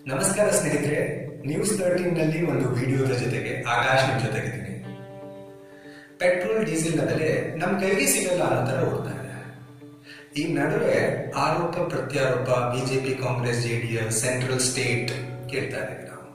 ನಮಸ್ಕಾರ ಸ್ನೇಹಿತರೆ news thirteen ನಲ್ಲಿ ಒಂದು ವಿಡಿಯೋದ ಜೊತೆಗೆ ಆಕಾಶ್ ನಿಮ್ ಜೊತೆಗಿದ್ದೀನಿ ಪೆಟ್ರೋಲ್ ಡೀಸೆಲ್ ನ ಬೆಲೆ ನಮ್ ಕೈಗೆ ಸಿಗಲ್ಲ ಅನ್ನೋ ತರ ಹೋಗ್ತಾ ಇದೆ ಈ ನಡುವೆ ಆರೋಪ ಪ್ರತ್ಯಾರೋಪ BJP Congress JDS central state ಕೇಳ್ತಾ ಇದ್ದೀವಿ ನಾವು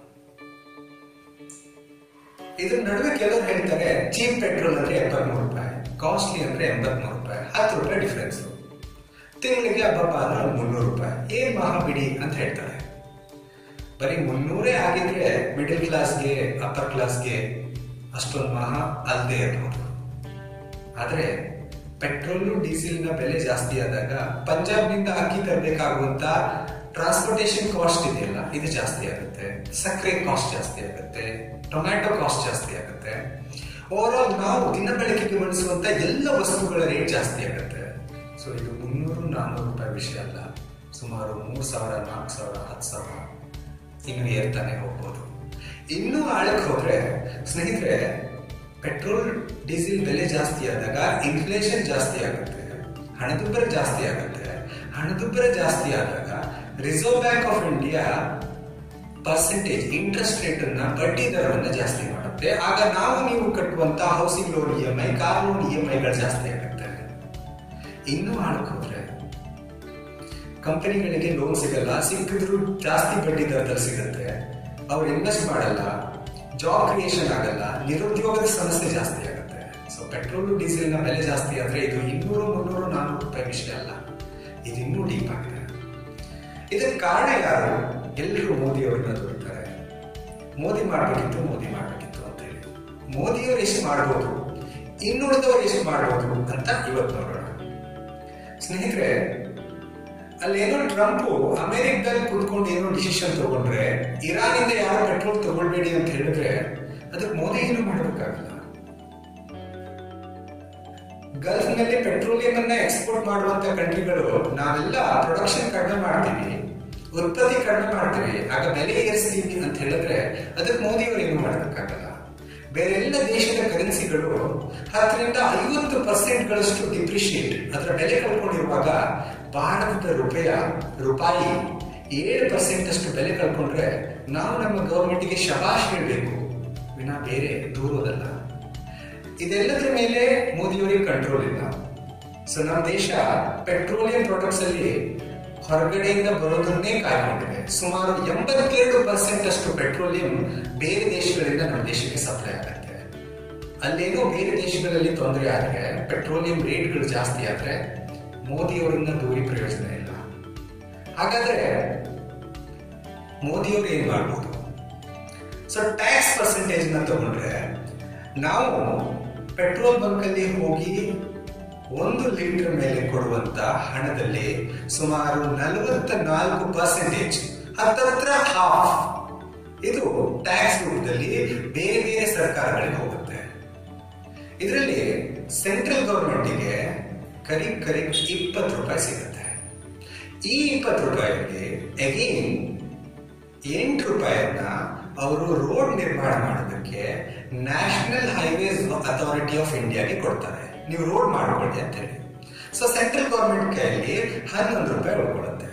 ಇದ್ರ ನಡುವೆ ಕೆಲವರು ಹೇಳ್ತಾರೆ ಚೀಪ್ ಪೆಟ್ರೋಲ್ ಅಂದ್ರೆ ಎಪ್ಪತ್ಮೂರು ರೂಪಾಯಿ ಕಾಸ್ಟ್ಲಿ ಅಂದ್ರೆ ಎಂಬತ್ಮೂರು ರೂಪಾಯಿ ಹತ್ತು ರೂಪಾಯಿ ಡಿಫ್ರೆನ್ಸ್ ತಿಂಗಳಿಗೆ ಹಬ್ಬಪ್ಪ ಅಂದ್ರೆ ಒಂದು ಮುನ್ನೂರು ರೂಪಾಯಿ ಏನ್ ಮಹಾ ಬಿಡಿ ಅಂತ ಹೇಳ್ತಾರೆ ಬರೀ ಮುನ್ನೂರೇ ಆಗಿದ್ರೆ ಮಿಡಲ್ ಕ್ಲಾಸ್ಗೆ ಅಪ್ಪರ್ ಕ್ಲಾಸ್ಗೆ ಅಷ್ಟೊಂದು ಮಹಾ ಅಲ್ಲದೆ ಇರ್ಬೋದು ಆದ್ರೆ ಪೆಟ್ರೋಲು ಡೀಸೆಲ್ನ ಬೆಲೆ ಜಾಸ್ತಿ ಆದಾಗ ಪಂಜಾಬ್ನಿಂದ ಅಕ್ಕಿ ತರಬೇಕಾಗುವಂತ ಟ್ರಾನ್ಸ್ಪೋರ್ಟೇಷನ್ ಕಾಸ್ಟ್ ಇದೆಯಲ್ಲ ಇದು ಜಾಸ್ತಿ ಆಗುತ್ತೆ ಸಕ್ಕರೆ ಕಾಸ್ಟ್ ಜಾಸ್ತಿ ಆಗುತ್ತೆ ಟೊಮ್ಯಾಟೊ ಕಾಸ್ಟ್ ಜಾಸ್ತಿ ಆಗುತ್ತೆ ಓವರ್ ಆಲ್ ನಾವು ದಿನ ಬೆಳಕಿಗೆ ಬಳಸುವಂತ ಎಲ್ಲ ವಸ್ತುಗಳ ರೇಟ್ ಜಾಸ್ತಿ ಆಗುತ್ತೆ ಸೊ ಇದು ಮುನ್ನೂರು ನಾನ್ನೂರು ರೂಪಾಯಿ ವಿಷಯ ಅಲ್ಲ ಸುಮಾರು ಮೂರು ಸಾವಿರ ನಾಲ್ಕು ಸಾವಿರ ಹತ್ತು ಸಾವಿರ ಇನ್ನು ಏರ್ತಾನೆ ಹೋಗ್ಬೋದು ಇನ್ನೂ ಆಳಕ್ಕೆ ಹೋದ್ರೆ ಸ್ನೇಹಿತರೆ ಪೆಟ್ರೋಲ್ ಡೀಸೆಲ್ ಬೆಲೆ ಜಾಸ್ತಿ ಆದಾಗ ಇನ್ಫ್ಲೇಷನ್ ಜಾಸ್ತಿ ಆಗುತ್ತೆ ಹಣದುಬ್ಬರ ಜಾಸ್ತಿ ಆಗುತ್ತೆ ಹಣದುಬ್ಬರ ಜಾಸ್ತಿ ಆದಾಗ Reserve Bank of India percentage interest rate ಅನ್ನ ಬಡ್ಡಿ ದರವನ್ನ ಜಾಸ್ತಿ ಮಾಡುತ್ತೆ ಆಗ ನಾವು ನೀವು ಕಟ್ಟುವಂತ housing loan E M I car loan E M ಐಗಳು ಜಾಸ್ತಿ ಆಗುತ್ತೆ ಇನ್ನೂ ಆಳಕ್ಕೆ ಹೋದ್ರೆ ಕಂಪನಿಗಳಿಗೆ ಲೋನ್ ಸಿಗಲ್ಲ ಸಿಕ್ಕಿದ್ರು ಜಾಸ್ತಿ ಬಡ್ಡಿ ದರದಲ್ಲಿ ಸಿಗುತ್ತೆ ಅವ್ರು ಇನ್ವೆಸ್ಟ್ ಮಾಡಲ್ಲ ಜಾಬ್ ಕ್ರಿಯೇಷನ್ ಆಗಲ್ಲ ನಿರುದ್ಯೋಗದ ಸಮಸ್ಯೆ ಜಾಸ್ತಿ ಆಗುತ್ತೆ ಸೊ ಪೆಟ್ರೋಲ್ ಡೀಸೆಲ್ನ ಬೆಲೆ ಜಾಸ್ತಿ ಆದ್ರೆ ಇದು ಇನ್ನೂರು ಮುನ್ನೂರು ನಾನ್ನೂರು ರೂಪಾಯಿ ವಿಷಯ ಅಲ್ಲ ಇದು ಇನ್ನೂ ಡೀಪ್ ಆಗಿದೆ ಇದಕ್ಕೆ ಕಾರಣ ಯಾರು ಎಲ್ಲರೂ ಮೋದಿ ಅವ್ರನ್ನ ದೊರೀತಾರೆ ಮೋದಿ ಮಾಡ್ಬೇಕಿತ್ತು ಮೋದಿ ಮಾಡ್ಬೇಕಿತ್ತು ಅಂತ ಹೇಳಿ ಮೋದಿಯವರು ಎಷ್ಟು ಮಾಡ್ಬೋದು ಇನ್ನುಳಿದವರು ಎಷ್ಟು ಮಾಡ್ಬೋದು ಅಂತ ಇವತ್ತು ನೋಡೋಣ ಸ್ನೇಹಿತರೆ ಅಲ್ಲೇನೋ ಟ್ರಂಪ್ ಅಮೆರಿಕದಲ್ಲಿ ಕುತ್ಕೊಂಡು ಏನೋ ಡಿಸಿಷನ್ ತಗೊಂಡ್ರೆ ಇರಾನಿಂದ ಯಾರು ಪೆಟ್ರೋಲ್ ತಗೊಳ್ಬೇಡಿ ಅಂತ ಹೇಳಿದ್ರೆ ಅದಕ್ಕೆ ಮೋದಿ ಏನು ಮಾಡಬೇಕಾಗಲ್ಲ ಗಲ್ಫ್ ನಲ್ಲಿ ಪೆಟ್ರೋಲಿಯಂ ಅನ್ನ ಎಕ್ಸ್ಪೋರ್ಟ್ ಮಾಡುವಂತ ಕಂಟ್ರಿಗಳು ನಾವೆಲ್ಲ ಪ್ರೊಡಕ್ಷನ್ ಕಡಿಮೆ ಮಾಡ್ತೀವಿ ಉತ್ಪತ್ತಿ ಕಡಿಮೆ ಮಾಡ್ತೀವಿ ಆಗ ಬೆಲೆ ಏರಿಸ್ತೀವಿ ಅಂತ ಹೇಳಿದ್ರೆ ಅದಕ್ಕೆ ಮೋದಿ ಅವರು ಏನು ಮಾಡಬೇಕಾಗಲ್ಲ ಬೇರೆ ಎಲ್ಲ ದೇಶದ ಕರೆನ್ಸಿಗಳು ಹತ್ತರಿಂದ ಐವತ್ತು ಪರ್ಸೆಂಟ್ ಗಳಷ್ಟು ಡಿಪ್ರಿಶಿಯೇಟ್ ಅದರ ಬೆಲೆ ಕಳ್ಕೊಂಡಿರುವಾಗ ಭಾರತದ ರೂಪಾಯ ರೂಪಾಯಿ ಏಳು ಪರ್ಸೆಂಟ್ ಅಷ್ಟು ಬೆಲೆ ಕಳ್ಕೊಂಡ್ರೆ ನಾವು ನಮ್ಮ ಗವರ್ಮೆಂಟ್ಗೆ ಶಬಾಷ್ ಹೇಳಬೇಕು ವಿನಾ ಬೇರೆ ದೂರೋದಲ್ಲ ಇದೆಲ್ಲದರ ಮೇಲೆ ಮೋದಿಯವರಿಗೆ ಕಂಟ್ರೋಲ್ ಇಲ್ಲ ಸೊ ನಮ್ಮ ದೇಶ ಪೆಟ್ರೋಲಿಯಂ ಪ್ರಾಡಕ್ಟ್ಸ್ ಅಲ್ಲಿ ಹೊರಗಡೆಯಿಂದ ಬರೋದನ್ನೇ ಕಾಯ್ಕೊಂಡಿದೆ ಸುಮಾರು ಎಂಬತ್ತೆರಡು ಪರ್ಸೆಂಟ್ ಅಷ್ಟು ಪೆಟ್ರೋಲಿಯಂ ಬೇರೆ ದೇಶಗಳಿಂದ ನಮ್ಮ ದೇಶಕ್ಕೆ ಸಪ್ಲೈ ಆಗುತ್ತೆ ಅಲ್ಲೇನೋ ಬೇರೆ ದೇಶಗಳಲ್ಲಿ ತೊಂದರೆ ಆದ್ರೆ ಪೆಟ್ರೋಲಿಯಂ ರೇಟ್ಗಳು ಜಾಸ್ತಿ ಆದ್ರೆ ಮೋದಿಯವರನ್ನ ದೂರಿ ಪ್ರಯೋಜನ ಇಲ್ಲ ಹಾಗಾದ್ರೆ ಮೋದಿಯವರು ಏನ್ ಮಾಡ್ಬೋದು ಸೊ ಟ್ಯಾಕ್ಸ್ ಪರ್ಸೆಂಟೇಜ್ ನ ತಗೊಂಡ್ರೆ ನಾವು ಪೆಟ್ರೋಲ್ ಬಂಕ್ ಅಲ್ಲಿ ಹೋಗಿ ಒಂದು ಲೀಟರ್ ಮೇಲೆ ಕೊಡುವಂತ ಹಣದಲ್ಲಿ ಸುಮಾರು ನಲವತ್ತ ನಾಲ್ಕು ಪರ್ಸೆಂಟೇಜ್ ಹತ್ತತ್ರ ಹಾಫ್ ಇದು ಟ್ಯಾಕ್ಸ್ ರೂಪದಲ್ಲಿ ಬೇರೆ ಬೇರೆ ಸರ್ಕಾರಗಳಿಗೆ ಹೋಗುತ್ತೆ ಇದರಲ್ಲಿ ಸೆಂಟ್ರಲ್ ಗವರ್ಮೆಂಟಿಗೆ ಕರೀಬ್ ಕರೀಬ್ ಇಪ್ಪತ್ತು ರೂಪಾಯಿ ಸಿಗುತ್ತೆ ಈ ಇಪ್ಪತ್ತು ರೂಪಾಯಿಯಲ್ಲಿ ಅಗೇನ್ ಎಂಟು ರೂಪಾಯಿಯನ್ನ ಅವರು ರೋಡ್ ನಿರ್ಮಾಣ ಮಾಡೋದಕ್ಕೆ ನ್ಯಾಷನಲ್ ಹೈವೇಸ್ ಅಥಾರಿಟಿ ಆಫ್ ಇಂಡಿಯಾಗೆ ಕೊಡ್ತಾರೆ ನೀವು ರೋಡ್ ಮಾಡ್ಕೊಳ್ಳಿ ಅಂತ ಹೇಳಿ ಸೊ ಸೆಂಟ್ರಲ್ ಗವರ್ಮೆಂಟ್ ಕೈಯಲ್ಲಿ ಹನ್ನೊಂದು ರೂಪಾಯಿ ಉಳ್ಕೊಳ್ಳುತ್ತೆ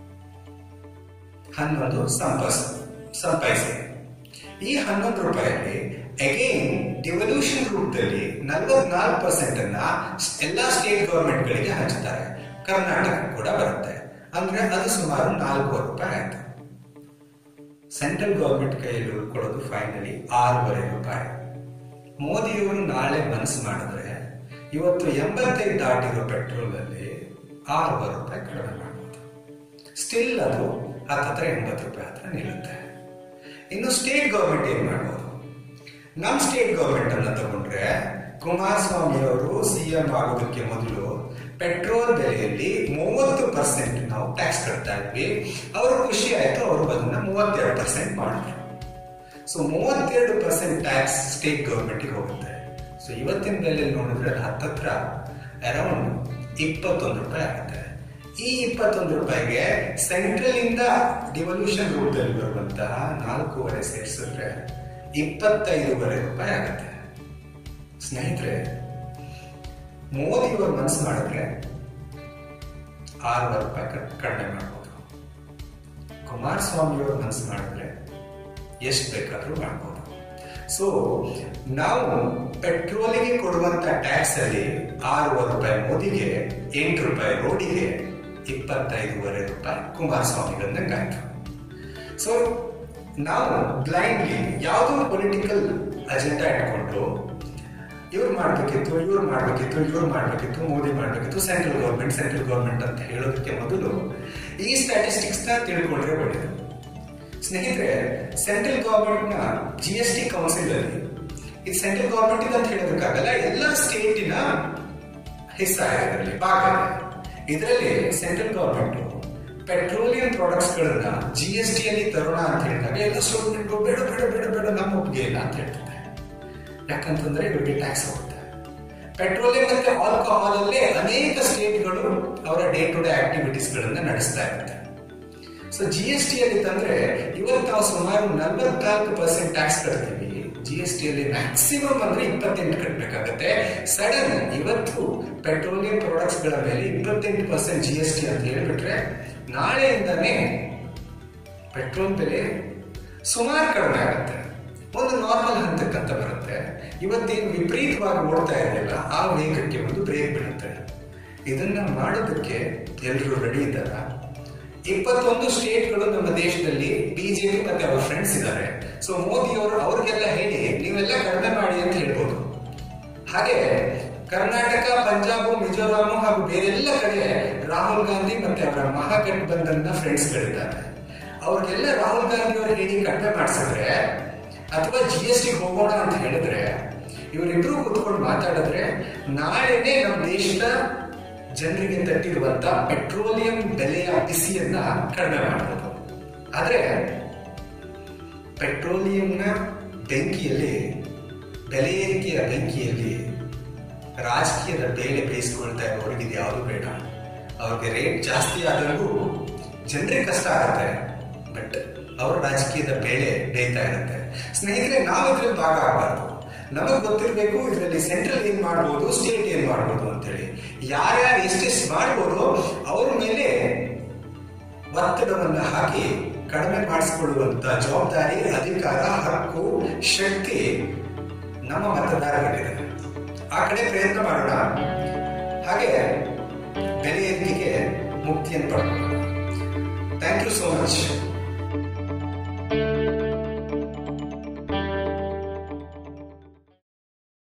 ಹನ್ನೊಂದು ಸಂಪಸ್ ಸಂಪಾಯಿಸಿ ಈ ಹನ್ನೊಂದು ರೂಪಾಯಿಯಲ್ಲಿ ಅಗೇನ್ ಡಿವಲ್ಯೂಷನ್ ರೂಪದಲ್ಲಿ ನಲವತ್ನಾಲ್ಕು ಪರ್ಸೆಂಟ್ ಅನ್ನ ಎಲ್ಲಾ ಸ್ಟೇಟ್ ಗವರ್ಮೆಂಟ್ಗಳಿಗೆ ಹಂಚುತ್ತಾರೆ ಕರ್ನಾಟಕ ಕೂಡ ಬರುತ್ತೆ ಅಂದ್ರೆ ಅದು ಸುಮಾರು ನಾಲ್ಕೂವರೆ ರೂಪಾಯಿ ಆಯ್ತು ಸೆಂಟ್ರಲ್ ಗವರ್ಮೆಂಟ್ ಕೈಯಲ್ಲಿ ಉಳ್ಕೊಳ್ಳೋದು ಫೈನಲಿ ಆರೂವರೆ ರೂಪಾಯಿ ಮೋದಿಯವರು ನಾಳೆ ಮನಸ್ಸು ಮಾಡಿದ್ರೆ ಇವತ್ತು ಎಂಬತ್ತೈದು ದಾಟಿರೋ ಪೆಟ್ರೋಲ್ ಅಲ್ಲಿ ಆರೂವರೆ ರೂಪಾಯಿ ಕಡಿಮೆ ಮಾಡ್ಬೋದು ಸ್ಟಿಲ್ ಅದು ಹತ್ತತ್ರ ಎಂಬತ್ತು ರೂಪಾಯಿ ಹತ್ರ ನಿಲ್ಲುತ್ತೆ ಇನ್ನು ಸ್ಟೇಟ್ ಗವರ್ಮೆಂಟ್ ಏನ್ ಮಾಡ್ಬೋದು ನಮ್ಮ ಸ್ಟೇಟ್ ಗವರ್ಮೆಂಟ್ ಅನ್ನ ತಗೊಂಡ್ರೆ ಕುಮಾರಸ್ವಾಮಿ ಅವರು ಸಿಎಂ ಆಗೋದಕ್ಕೆ ಮೊದಲು ಪೆಟ್ರೋಲ್ ಬೆಲೆಯಲ್ಲಿ ಮೂವತ್ತು ಪರ್ಸೆಂಟ್ ನಾವು ಟ್ಯಾಕ್ಸ್ ಕಟ್ತಾ ಇದ್ವಿ ಅವರು ಖುಷಿ ಆಯ್ತು ಅವರು ಅದನ್ನ ಮೂವತ್ತೆರಡು ಪರ್ಸೆಂಟ್ ಮಾಡಿದ್ರು ಸೊ ಮೂವತ್ತೆರಡು ಪರ್ಸೆಂಟ್ ಟ್ಯಾಕ್ಸ್ ಸ್ಟೇಟ್ ಗವರ್ಮೆಂಟ್ಗೆ ಹೋಗುತ್ತೆ ಸೊ ಇವತ್ತಿನ ಬೆಲೆಯಲ್ಲಿ ನೋಡಿದ್ರೆ ಅದು ಹತ್ತತ್ರ ಅರೌಂಡ್ ಇಪ್ಪತ್ತೊಂದು ರೂಪಾಯಿ ಆಗುತ್ತೆ ಈ ಇಪ್ಪತ್ತೊಂದು ರೂಪಾಯಿಗೆ ಸೆಂಟ್ರಲ್ ಇಂದ ಡಿವಲ್ಯೂಷನ್ ರೂಪದಲ್ಲಿ ಬರುವಂತಹ ನಾಲ್ಕೂವರೆ ಸೇರಿಸಿದ್ರೆ ಇಪ್ಪತ್ತೈದೂವರೆ ರೂಪಾಯಿ ಆಗುತ್ತೆ ಸ್ನೇಹಿತರೆ ಮೋದಿಯವರು ಮನಸ್ಸು ಮಾಡಿದ್ರೆ ಆರೂವರೆ ರೂಪಾಯಿ ಕಡಿಮೆ ಮಾಡ್ಬೋದು ಕುಮಾರಸ್ವಾಮಿಯವರು ಮನಸ್ಸು ಮಾಡಿದ್ರೆ ಎಷ್ಟು ಬೇಕಾದ್ರೂ ಮಾಡ್ಬೋದು ಸೊ ನಾವು ಪೆಟ್ರೋಲಿಗೆ ಕೊಡುವಂತ ಟ್ಯಾಕ್ಸ್ ಅಲ್ಲಿ ಆರೂವರೆ ರೂಪಾಯಿ ಮೋದಿಗೆ ಎಂಟು ರೂಪಾಯಿ ರೋಡಿಗೆ ಇಪ್ಪತ್ತೈದೂವರೆ ರೂಪಾಯಿ ಕುಮಾರಸ್ವಾಮಿಗಳಂದಂಗಾಯ್ತು ಸೊ ನಾವು ಬ್ಲೈಂಡ್ಲಿ ಯಾವುದೋ ಪೊಲಿಟಿಕಲ್ ಅಜೆಂಡಾ ಇಟ್ಕೊಂಡು ಇವ್ರು ಮಾಡ್ಬೇಕಿತ್ತು ಇವ್ರು ಮಾಡ್ಬೇಕಿತ್ತು ಇವ್ರು ಮಾಡ್ಬೇಕಿತ್ತು ಮೋದಿ ಮಾಡ್ಬೇಕಿತ್ತು ಸೆಂಟ್ರಲ್ ಗೌರ್ಮೆಂಟ್ ಸೆಂಟ್ರಲ್ ಗೌರ್ಮೆಂಟ್ ಅಂತ ಹೇಳೋದಕ್ಕೆ ಮೊದಲು ಈ ಸ್ಟ್ಯಾಟಿಸ್ಟಿಕ್ಸ್ ನ ತಿಳ್ಕೊಂಡ್ರೆ ಒಳ್ಳೆಯದು ಸ್ನೇಹಿತರೆ ಸೆಂಟ್ರಲ್ ಗವರ್ಮೆಂಟ್ ನ ಜಿ ಎಸ್ ಟಿ ಕೌನ್ಸಿಲ್ ಅಲ್ಲಿ ಇದು ಸೆಂಟ್ರಲ್ ಗವರ್ಮೆಂಟ್ ಇದೆ ಅಂತ ಹೇಳೋದಕ್ಕಾಗಲ್ಲ ಎಲ್ಲ ಸ್ಟೇಟಿನ ಹಿಸ್ಸ ಇದರಲ್ಲಿ ಭಾಗ ಇದರಲ್ಲಿ ಸೆಂಟ್ರಲ್ ಗವರ್ಮೆಂಟ್ ಪೆಟ್ರೋಲಿಯಂ ಪ್ರಾಡಕ್ಟ್ಸ್ ಗಳನ್ನ ಜಿ ಎಸ್ ಟಿ ಅಲ್ಲಿ ತರೋಣ ಅಂತ ಹೇಳಿದಾಗ ಎಲ್ಲ ಸ್ಟೂಡೆಂಟ್ ಬೇಡ ಬೇಡ ಬೇಡ ಬೇಡ ನಮ್ಮ ಒಪ್ಪಿಗೆ ಇಲ್ಲ ಅಂತ ಹೇಳ್ತಾರೆ ಯಾಕಂತಂದ್ರೆ ಇವರಿಗೆ ಟ್ಯಾಕ್ಸ್ ಹೋಗುತ್ತೆ ಪೆಟ್ರೋಲಿಯಂ ಮತ್ತೆ ಆಲ್ಕೋಹಾಲ್ ಅಲ್ಲೇ ಅನೇಕ ಸ್ಟೇಟ್ಗಳು ಅವರ ಡೇ ಟು ಡೇ ಆಕ್ಟಿವಿಟೀಸ್ ಗಳನ್ನ ನಡೆಸ್ತಾ ಇರುತ್ತೆ ಸೊ ಜಿ ಎಸ್ ಟಿ ಅಲ್ಲಿ ತಂದ್ರೆ ಇವತ್ತು ನಾವು ಸುಮಾರು ನಲವತ್ನಾಲ್ಕು ಪರ್ಸೆಂಟ್ ಟ್ಯಾಕ್ಸ್ ಕಟ್ತೀವಿ ಜಿ ಎಸ್ ಟಿ ಅಲ್ಲಿ ಮ್ಯಾಕ್ಸಿಮಮ್ ಅಂದ್ರೆ ಇಪ್ಪತ್ತೆಂಟು ಕಟ್ಟಬೇಕಾಗತ್ತೆ ಸಡನ್ ಇವತ್ತು ಪೆಟ್ರೋಲಿಯಂ ಪ್ರಾಡಕ್ಟ್ಸ್ ಗಳ ಮೇಲೆ ಇಪ್ಪತ್ತೆಂಟು ಪರ್ಸೆಂಟ್ ಜಿ ಎಸ್ ಟಿ ಅಂತ ಹೇಳ್ಬಿಟ್ರೆ ನಾಳೆಯಿಂದಾನೇ ಪೆಟ್ರೋಲ್ ಬೆಲೆ ಸುಮಾರು ಕಡಿಮೆ ಆಗುತ್ತೆ ಒಂದು ನಾರ್ಮಲ್ ಹಂತಕ್ಕಂತ ಬರುತ್ತೆ ಇವತ್ತೇನು ವಿಪರೀತವಾಗಿ ಓಡ್ತಾ ಇದೆಯಲ್ಲ ಆ ವೇಗಕ್ಕೆ ಒಂದು ಬ್ರೇಕ್ ಬೀಳುತ್ತೆ ಇದನ್ನ ಮಾಡೋದಕ್ಕೆ ಎಲ್ಲರೂ ರೆಡಿ ಇದ್ದಾರ ಇಪ್ಪತ್ತೊಂದು ಸ್ಟೇಟ್ಗಳು ನಮ್ಮ ದೇಶದಲ್ಲಿ ಬಿಜೆಪಿ ಮತ್ತೆ ಅವರ ಫ್ರೆಂಡ್ಸ್ ಇದ್ದಾರೆ ಸೊ ಮೋದಿ ಅವರು ಅವ್ರಿಗೆಲ್ಲ ಹೇಳಿ ನೀವೆಲ್ಲ ಕಡಿಮೆ ಮಾಡಿ ಅಂತ ಹೇಳ್ಬೋದು ಹಾಗೆ ಕರ್ನಾಟಕ ಪಂಜಾಬ್ ಮಿಜೋರಾಂ ಹಾಗೂ ಬೇರೆಲ್ಲ ಕಡೆ ರಾಹುಲ್ ಗಾಂಧಿ ಮತ್ತೆ ಅವರ ಮಹಾಗಠಬಂಧನ್ನ ಫ್ರೆಂಡ್ಸ್ ಗಳಿದ್ದಾರೆ ಅವ್ರಿಗೆಲ್ಲ ರಾಹುಲ್ ಗಾಂಧಿ ಅವರು ಹೇಳಿ ಕಡಿಮೆ ಮಾಡಿಸಿದ್ರೆ ಅಥವಾ ಜಿ ಎಸ್ ಟಿ ಹೋಗೋಣ ಅಂತ ಹೇಳಿದ್ರೆ ಇವರಿಬ್ರು ಕೂತ್ಕೊಂಡು ಮಾತಾಡಿದ್ರೆ ನಾಳೆನೆ ನಮ್ಮ ದೇಶದ ಜನರಿಗೆ ತಟ್ಟಿರುವಂತ ಪೆಟ್ರೋಲಿಯಂ ಬೆಲೆಯ ಬಿಸಿಯನ್ನ ಕಡಿಮೆ ಮಾಡಬಹುದು ಆದ್ರೆ ಪೆಟ್ರೋಲಿಯಂನ ಬೆಂಕಿಯಲ್ಲಿ ಬೆಲೆ ಏರಿಕೆಯ ಬೆಂಕಿಯಲ್ಲಿ ರಾಜಕೀಯದ ಬೇಳೆ ಬೇಯಿಸ್ಕೊಳ್ತಾ ಇರೋರಿಗೆ ಇದು ಯಾವುದು ಬೇಡ ಅವ್ರಿಗೆ ರೇಟ್ ಜಾಸ್ತಿ ಆದಂಗೂ ಜನರಿಗೆ ಕಷ್ಟ ಆಗುತ್ತೆ ಬಟ್ ಅವ್ರ ರಾಜಕೀಯದ ಬೇಳೆ ಬೇಯ್ತಾ ಇರುತ್ತೆ ಸ್ನೇಹಿತರೆ ನಾವು ಇದ್ರಲ್ಲಿ ಭಾಗ ಆಗಬಾರ್ದು ನಮಗ್ ಗೊತ್ತಿರಬೇಕು ಇದರಲ್ಲಿ ಸೆಂಟ್ರಲ್ ಏನ್ ಮಾಡ್ಬೋದು ಸ್ಟೇಟ್ ಏನ್ ಮಾಡ್ಬೋದು ಅಂತೇಳಿ ಯಾರ್ಯಾರು ಎಷ್ಟೆಷ್ಟು ಮಾಡ್ಬೋದು ಅವ್ರ ಮೇಲೆ ಒತ್ತಡವನ್ನು ಹಾಕಿ ಕಡಿಮೆ ಮಾಡಿಸಿಕೊಳ್ಳುವಂತ ಜವಾಬ್ದಾರಿ ಅಧಿಕಾರ ಹಕ್ಕು ಶಕ್ತಿ ನಮ್ಮ ಮತದಾರರಿಗಿದೆ ಆ ಕಡೆ ಪ್ರಯತ್ನ ಮಾಡೋಣ ಹಾಗೆ ಬೆಲೆ ಏರಿಕೆಗೆ ಮುಕ್ತಿಯನ್ನು ಪಡ್ಕೊಳ್ಳೋಣ ಥ್ಯಾಂಕ್ ಯು ಸೋ ಮಚ್